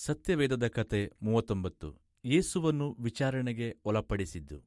ಸತ್ಯವೇದದ ಕತೆ ಮೂವತ್ತೊಂಬತ್ತು ಯೇಸುವನ್ನು ವಿಚಾರಣೆಗೆ ಒಳಪಡಿಸಿದ್ದು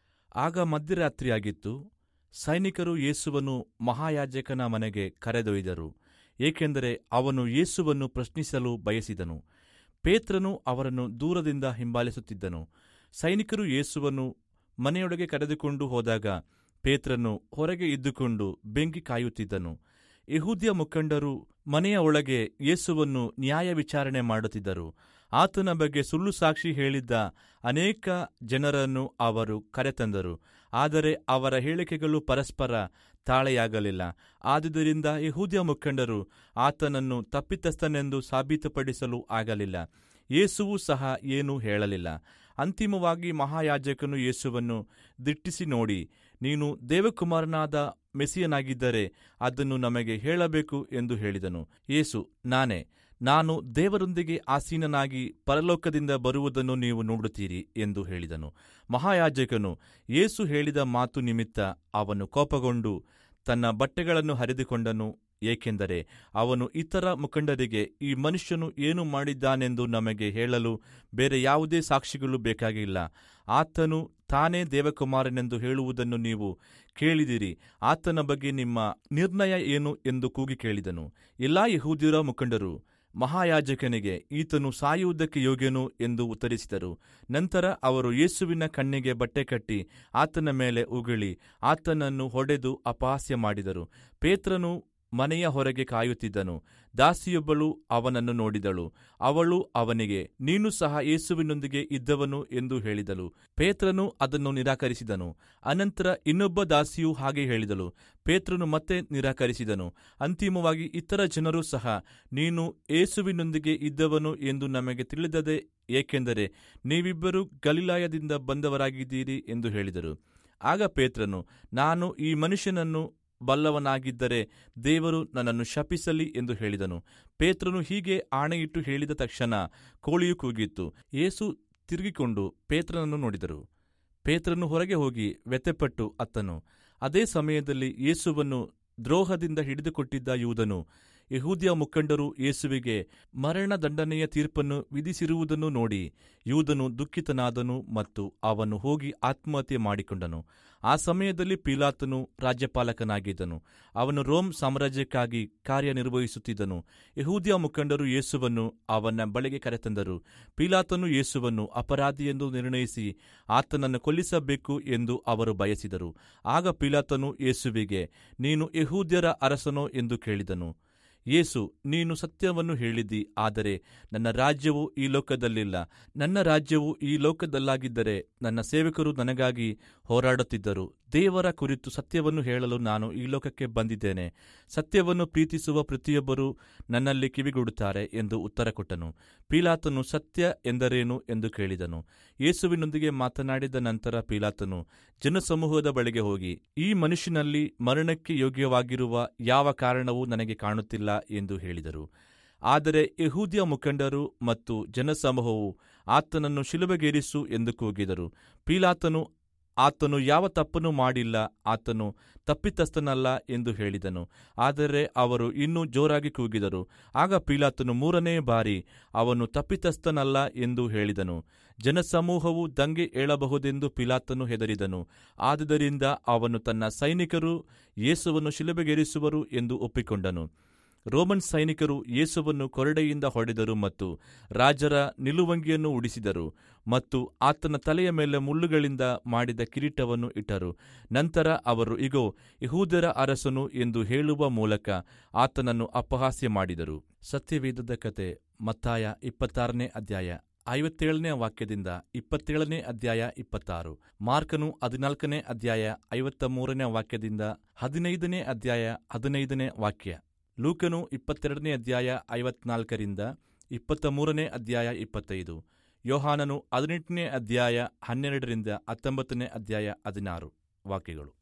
ಆಗ ಮಧ್ಯರಾತ್ರಿಯಾಗಿತ್ತು ಸೈನಿಕರು ಯೇಸುವನ್ನು ಮಹಾಯಾಜಕನ ಮನೆಗೆ ಕರೆದೊಯ್ದರು ಏಕೆಂದರೆ ಅವನು ಯೇಸುವನ್ನು ಪ್ರಶ್ನಿಸಲು ಬಯಸಿದನು ಪೇತ್ರನು ಅವರನ್ನು ದೂರದಿಂದ ಹಿಂಬಾಲಿಸುತ್ತಿದ್ದನು ಸೈನಿಕರು ಯೇಸುವನ್ನು ಮನೆಯೊಳಗೆ ಕರೆದುಕೊಂಡು ಹೋದಾಗ ಪೇತ್ರನು ಹೊರಗೆ ಇದ್ದುಕೊಂಡು ಬೆಂಕಿ ಕಾಯುತ್ತಿದ್ದನು ಯಹೂದ್ಯ ಮುಖಂಡರು ಮನೆಯ ಒಳಗೆ ಯೇಸುವನ್ನು ನ್ಯಾಯ ವಿಚಾರಣೆ ಮಾಡುತ್ತಿದ್ದರು ಆತನ ಬಗ್ಗೆ ಸುಳ್ಳು ಸಾಕ್ಷಿ ಹೇಳಿದ್ದ ಅನೇಕ ಜನರನ್ನು ಅವರು ಕರೆತಂದರು ಆದರೆ ಅವರ ಹೇಳಿಕೆಗಳು ಪರಸ್ಪರ ತಾಳೆಯಾಗಲಿಲ್ಲ ಆದುದರಿಂದ ಯಹೂದ್ಯ ಮುಖಂಡರು ಆತನನ್ನು ತಪ್ಪಿತಸ್ಥನೆಂದು ಸಾಬೀತುಪಡಿಸಲು ಆಗಲಿಲ್ಲ ಯೇಸುವು ಸಹ ಏನೂ ಹೇಳಲಿಲ್ಲ ಅಂತಿಮವಾಗಿ ಮಹಾಯಾಜಕನು ಯೇಸುವನ್ನು ದಿಟ್ಟಿಸಿ ನೋಡಿ ನೀನು ದೇವಕುಮಾರನಾದ ಮೆಸಿಯನಾಗಿದ್ದರೆ ಅದನ್ನು ನಮಗೆ ಹೇಳಬೇಕು ಎಂದು ಹೇಳಿದನು ಯೇಸು ನಾನೇ ನಾನು ದೇವರೊಂದಿಗೆ ಆಸೀನನಾಗಿ ಪರಲೋಕದಿಂದ ಬರುವುದನ್ನು ನೀವು ನೋಡುತ್ತೀರಿ ಎಂದು ಹೇಳಿದನು ಮಹಾಯಾಜಕನು ಯೇಸು ಹೇಳಿದ ಮಾತು ನಿಮಿತ್ತ ಅವನು ಕೋಪಗೊಂಡು ತನ್ನ ಬಟ್ಟೆಗಳನ್ನು ಹರಿದುಕೊಂಡನು ಏಕೆಂದರೆ ಅವನು ಇತರ ಮುಖಂಡರಿಗೆ ಈ ಮನುಷ್ಯನು ಏನು ಮಾಡಿದ್ದಾನೆಂದು ನಮಗೆ ಹೇಳಲು ಬೇರೆ ಯಾವುದೇ ಸಾಕ್ಷಿಗಳು ಬೇಕಾಗಿಲ್ಲ ಆತನು ತಾನೇ ದೇವಕುಮಾರನೆಂದು ಹೇಳುವುದನ್ನು ನೀವು ಕೇಳಿದಿರಿ ಆತನ ಬಗ್ಗೆ ನಿಮ್ಮ ನಿರ್ಣಯ ಏನು ಎಂದು ಕೂಗಿ ಕೇಳಿದನು ಎಲ್ಲಾ ಯಹೂದ್ಯರ ಮುಖಂಡರು ಮಹಾಯಾಜಕನಿಗೆ ಈತನು ಸಾಯುವುದಕ್ಕೆ ಯೋಗ್ಯನು ಎಂದು ಉತ್ತರಿಸಿದರು ನಂತರ ಅವರು ಯೇಸುವಿನ ಕಣ್ಣಿಗೆ ಬಟ್ಟೆ ಕಟ್ಟಿ ಆತನ ಮೇಲೆ ಉಗುಳಿ ಆತನನ್ನು ಹೊಡೆದು ಅಪಹಾಸ್ಯ ಮಾಡಿದರು ಪೇತ್ರನು ಮನೆಯ ಹೊರಗೆ ಕಾಯುತ್ತಿದ್ದನು ದಾಸಿಯೊಬ್ಬಳು ಅವನನ್ನು ನೋಡಿದಳು ಅವಳು ಅವನಿಗೆ ನೀನು ಸಹ ಯೇಸುವಿನೊಂದಿಗೆ ಇದ್ದವನು ಎಂದು ಹೇಳಿದಳು ಪೇತ್ರನು ಅದನ್ನು ನಿರಾಕರಿಸಿದನು ಅನಂತರ ಇನ್ನೊಬ್ಬ ದಾಸಿಯೂ ಹಾಗೆ ಹೇಳಿದಳು ಪೇತ್ರನು ಮತ್ತೆ ನಿರಾಕರಿಸಿದನು ಅಂತಿಮವಾಗಿ ಇತರ ಜನರು ಸಹ ನೀನು ಯೇಸುವಿನೊಂದಿಗೆ ಇದ್ದವನು ಎಂದು ನಮಗೆ ತಿಳಿದದೆ ಏಕೆಂದರೆ ನೀವಿಬ್ಬರು ಗಲಿಲಾಯದಿಂದ ಬಂದವರಾಗಿದ್ದೀರಿ ಎಂದು ಹೇಳಿದರು ಆಗ ಪೇತ್ರನು ನಾನು ಈ ಮನುಷ್ಯನನ್ನು ಬಲ್ಲವನಾಗಿದ್ದರೆ ದೇವರು ನನ್ನನ್ನು ಶಪಿಸಲಿ ಎಂದು ಹೇಳಿದನು ಪೇತ್ರನು ಹೀಗೆ ಆಣೆಯಿಟ್ಟು ಹೇಳಿದ ತಕ್ಷಣ ಕೋಳಿಯು ಕೂಗಿತ್ತು ಯೇಸು ತಿರುಗಿಕೊಂಡು ಪೇತ್ರನನ್ನು ನೋಡಿದರು ಪೇತ್ರನು ಹೊರಗೆ ಹೋಗಿ ವ್ಯಥೆಪಟ್ಟು ಅತ್ತನು ಅದೇ ಸಮಯದಲ್ಲಿ ಯೇಸುವನ್ನು ದ್ರೋಹದಿಂದ ಹಿಡಿದುಕೊಟ್ಟಿದ್ದ ಯೂದನು ಯಹೂದ್ಯ ಮುಖಂಡರು ಯೇಸುವಿಗೆ ಮರಣದಂಡನೆಯ ತೀರ್ಪನ್ನು ವಿಧಿಸಿರುವುದನ್ನು ನೋಡಿ ಯೂದನು ದುಃಖಿತನಾದನು ಮತ್ತು ಅವನು ಹೋಗಿ ಆತ್ಮಹತ್ಯೆ ಮಾಡಿಕೊಂಡನು ಆ ಸಮಯದಲ್ಲಿ ಪೀಲಾತನು ರಾಜ್ಯಪಾಲಕನಾಗಿದ್ದನು ಅವನು ರೋಮ್ ಸಾಮ್ರಾಜ್ಯಕ್ಕಾಗಿ ಕಾರ್ಯನಿರ್ವಹಿಸುತ್ತಿದ್ದನು ಯಹೂದ್ಯ ಮುಖಂಡರು ಯೇಸುವನ್ನು ಅವನ ಬಳಿಗೆ ಕರೆತಂದರು ಪೀಲಾತನು ಯೇಸುವನ್ನು ಅಪರಾಧಿಯೆಂದು ನಿರ್ಣಯಿಸಿ ಆತನನ್ನು ಕೊಲ್ಲಿಸಬೇಕು ಎಂದು ಅವರು ಬಯಸಿದರು ಆಗ ಪೀಲಾತನು ಯೇಸುವಿಗೆ ನೀನು ಯಹೂದ್ಯರ ಅರಸನೋ ಎಂದು ಕೇಳಿದನು ಯೇಸು ನೀನು ಸತ್ಯವನ್ನು ಹೇಳಿದ್ದಿ ಆದರೆ ನನ್ನ ರಾಜ್ಯವು ಈ ಲೋಕದಲ್ಲಿಲ್ಲ ನನ್ನ ರಾಜ್ಯವು ಈ ಲೋಕದಲ್ಲಾಗಿದ್ದರೆ ನನ್ನ ಸೇವಕರು ನನಗಾಗಿ ಹೋರಾಡುತ್ತಿದ್ದರು ದೇವರ ಕುರಿತು ಸತ್ಯವನ್ನು ಹೇಳಲು ನಾನು ಈ ಲೋಕಕ್ಕೆ ಬಂದಿದ್ದೇನೆ ಸತ್ಯವನ್ನು ಪ್ರೀತಿಸುವ ಪ್ರತಿಯೊಬ್ಬರೂ ನನ್ನಲ್ಲಿ ಕಿವಿಗೊಡುತ್ತಾರೆ ಎಂದು ಉತ್ತರ ಕೊಟ್ಟನು ಪೀಲಾತನು ಸತ್ಯ ಎಂದರೇನು ಎಂದು ಕೇಳಿದನು ಯೇಸುವಿನೊಂದಿಗೆ ಮಾತನಾಡಿದ ನಂತರ ಪೀಲಾತನು ಜನಸಮೂಹದ ಬಳಿಗೆ ಹೋಗಿ ಈ ಮನುಷ್ಯನಲ್ಲಿ ಮರಣಕ್ಕೆ ಯೋಗ್ಯವಾಗಿರುವ ಯಾವ ಕಾರಣವೂ ನನಗೆ ಕಾಣುತ್ತಿಲ್ಲ ಎಂದು ಹೇಳಿದರು ಆದರೆ ಯಹೂದ್ಯ ಮುಖಂಡರು ಮತ್ತು ಜನಸಮೂಹವು ಆತನನ್ನು ಶಿಲುಬೆಗೇರಿಸು ಎಂದು ಕೂಗಿದರು ಪೀಲಾತನು ಆತನು ಯಾವ ತಪ್ಪನ್ನು ಮಾಡಿಲ್ಲ ಆತನು ತಪ್ಪಿತಸ್ಥನಲ್ಲ ಎಂದು ಹೇಳಿದನು ಆದರೆ ಅವರು ಇನ್ನೂ ಜೋರಾಗಿ ಕೂಗಿದರು ಆಗ ಪೀಲಾತನು ಮೂರನೇ ಬಾರಿ ಅವನು ತಪ್ಪಿತಸ್ಥನಲ್ಲ ಎಂದು ಹೇಳಿದನು ಜನಸಮೂಹವು ದಂಗೆ ಏಳಬಹುದೆಂದು ಪಿಲಾತನು ಹೆದರಿದನು ಆದುದರಿಂದ ಅವನು ತನ್ನ ಸೈನಿಕರು ಯೇಸುವನ್ನು ಶಿಲುಬೆಗೇರಿಸುವರು ಎಂದು ಒಪ್ಪಿಕೊಂಡನು ರೋಮನ್ ಸೈನಿಕರು ಯೇಸುವನ್ನು ಕೊರಡೆಯಿಂದ ಹೊಡೆದರು ಮತ್ತು ರಾಜರ ನಿಲುವಂಗಿಯನ್ನು ಉಡಿಸಿದರು ಮತ್ತು ಆತನ ತಲೆಯ ಮೇಲೆ ಮುಳ್ಳುಗಳಿಂದ ಮಾಡಿದ ಕಿರೀಟವನ್ನು ಇಟ್ಟರು ನಂತರ ಅವರು ಇಗೋ ಯಹೂದರ ಅರಸನು ಎಂದು ಹೇಳುವ ಮೂಲಕ ಆತನನ್ನು ಅಪಹಾಸ್ಯ ಮಾಡಿದರು ಸತ್ಯವೇದದ ಕತೆ ಮತ್ತಾಯ ಇಪ್ಪತ್ತಾರನೇ ಅಧ್ಯಾಯ ಐವತ್ತೇಳನೇ ವಾಕ್ಯದಿಂದ ಇಪ್ಪತ್ತೇಳನೇ ಅಧ್ಯಾಯ ಇಪ್ಪತ್ತಾರು ಮಾರ್ಕನು ಹದಿನಾಲ್ಕನೇ ಅಧ್ಯಾಯ ಐವತ್ತ ಮೂರನೇ ವಾಕ್ಯದಿಂದ ಹದಿನೈದನೇ ಅಧ್ಯಾಯ ಹದಿನೈದನೇ ವಾಕ್ಯ ಲೂಕನು ಇಪ್ಪತ್ತೆರಡನೇ ಅಧ್ಯಾಯ ಐವತ್ನಾಲ್ಕರಿಂದ ಇಪ್ಪತ್ತ ಮೂರನೇ ಅಧ್ಯಾಯ ಇಪ್ಪತ್ತೈದು ಯೋಹಾನನು ಹದಿನೆಂಟನೇ ಅಧ್ಯಾಯ ಹನ್ನೆರಡರಿಂದ ಹತ್ತೊಂಬತ್ತನೇ ಅಧ್ಯಾಯ ಹದಿನಾರು ವಾಕ್ಯಗಳು